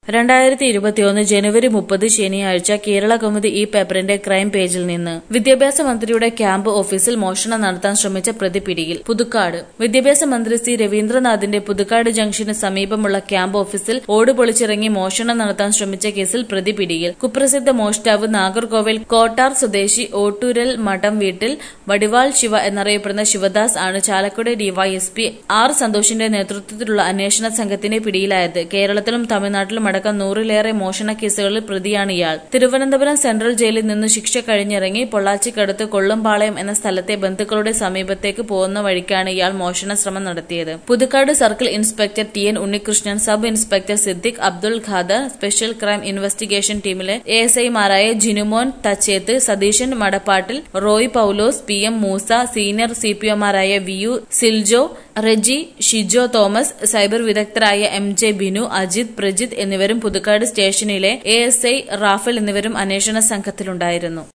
രണ്ടായിരത്തി ഇരുപത്തിയൊന്ന് ജനുവരി മുപ്പത് ശനിയാഴ്ച കേരള കൗമുദി ഈ പേപ്പറിന്റെ ക്രൈം പേജിൽ നിന്ന് വിദ്യാഭ്യാസ മന്ത്രിയുടെ ക്യാമ്പ് ഓഫീസിൽ മോഷണം നടത്താൻ ശ്രമിച്ച പ്രതി പിടിയിൽ പുതുക്കാട് വിദ്യാഭ്യാസ മന്ത്രി സി രവീന്ദ്രനാഥിന്റെ പുതുക്കാട് ജംഗ്ഷന് സമീപമുള്ള ക്യാമ്പ് ഓഫീസിൽ ഓട് പൊളിച്ചിറങ്ങി മോഷണം നടത്താൻ ശ്രമിച്ച കേസിൽ പ്രതി പിടിയിൽ കുപ്രസിദ്ധ മോഷ്ടാവ് നാഗർകോവിൽ കോട്ടാർ സ്വദേശി ഓട്ടൂരൽ മഠം വീട്ടിൽ വടിവാൾ ശിവ എന്നറിയപ്പെടുന്ന ശിവദാസ് ആണ് ചാലക്കുടി ഡിവൈഎസ്പി ആർ സന്തോഷിന്റെ നേതൃത്വത്തിലുള്ള അന്വേഷണ സംഘത്തിന്റെ പിടിയിലായത് കേരളത്തിലും തമിഴ്നാട്ടിലും അടക്കം നൂറിലേറെ മോഷണ കേസുകളിൽ പ്രതിയാണ് ഇയാൾ തിരുവനന്തപുരം സെൻട്രൽ ജയിലിൽ നിന്ന് ശിക്ഷ കഴിഞ്ഞിറങ്ങി പൊള്ളാച്ചിക്കടുത്ത് കൊള്ളുംപാളയം എന്ന സ്ഥലത്തെ ബന്ധുക്കളുടെ സമീപത്തേക്ക് പോകുന്ന വഴിക്കാണ് ഇയാൾ മോഷണ ശ്രമം നടത്തിയത് Puthukkad circle inspector T N Unnikrishnan sub inspector Siddique Abdul Khader special crime investigation ടീമിലെ എ എസ് ഐമാരായ Jinumon Thachethu Satheesan Madappattil Roy Paulose P M Moosa senior C P ഒമാരായ V U Siljo Reji Shijo Thomas cyber വിദഗ്ധരായ എം ജെ ബിനു അജിത് പ്രജിത്ത് എന്നിവരും പുതുക്കാട് സ്റ്റേഷനിലെ എ എസ് ഐ റാഫൽ എന്നിവരും അന്വേഷണ സംഘത്തിലുണ്ടായിരുന്നു